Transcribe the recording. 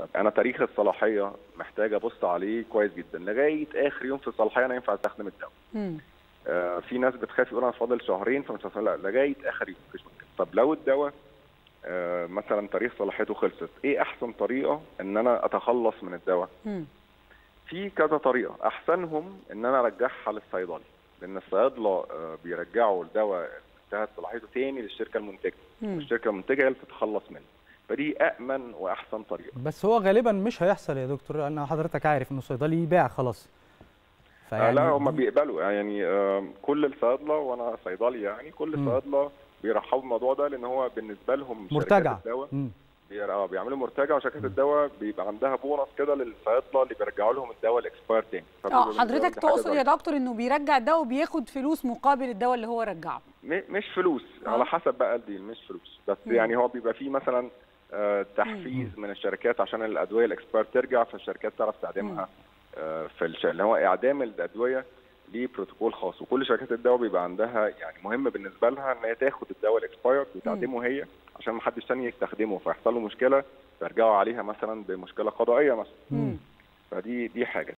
طب انا تاريخ الصلاحيه محتاج ابص عليه كويس جدا لغايه اخر يوم في الصلاحيه انا ينفع استخدم الدواء مم. آه في ناس بتخاف يقول انا فاضل شهرين فمش هستخدم لا لغايه اخر يوم مفيش مشكله طب لو الدواء آه مثلا تاريخ صلاحيته خلصت ايه احسن طريقه ان انا اتخلص من الدواء مم. في كذا طريقه احسنهم ان انا ارجعها للصيدلي لان الصيادله آه، بيرجعوا الدواء انتهت صلاحيته تاني للشركه المنتجه مم. والشركه المنتجه هي اللي تتخلص منه فدي امن واحسن طريقه بس هو غالبا مش هيحصل يا دكتور لان حضرتك عارف انه الصيدلي يبيع خلاص آه لا هم دي- بيقبلوا يعني آه كل الصيادله وانا صيدلي يعني كل مم. الصيادله بيرحبوا بالموضوع ده لان هو بالنسبه لهم مرتجع شركات الدواء مم. بي- اه بيعملوا مرتجع وشركات الدواء بيبقى عندها بونص كده للصيادله اللي بيرجعوا لهم الدواء الاكسباير تاني فبيبقى اه بالنسبة لهم حضرتك دي حاجة تقصد يا دكتور انه بيرجع الدواء وبياخد فلوس مقابل الدواء اللي هو رجعه م- مش فلوس آه. على حسب بقى الديل مش فلوس بس مم. يعني هو بيبقى فيه مثلا آه، تحفيز من الشركات عشان الادويه الاكسبير ترجع فالشركات تعرف تعدمها آه، في الش... اللي هو اعدام الادويه ليه بروتوكول خاص وكل شركات الدواء بيبقى عندها يعني مهم بالنسبه لها ان هي تاخد الدواء الاكسباير وتعدمه هي عشان ما حدش تاني يستخدمه فيحصل له مشكله فيرجعوا عليها مثلا بمشكله قضائيه مثلا مم. فدي دي حاجه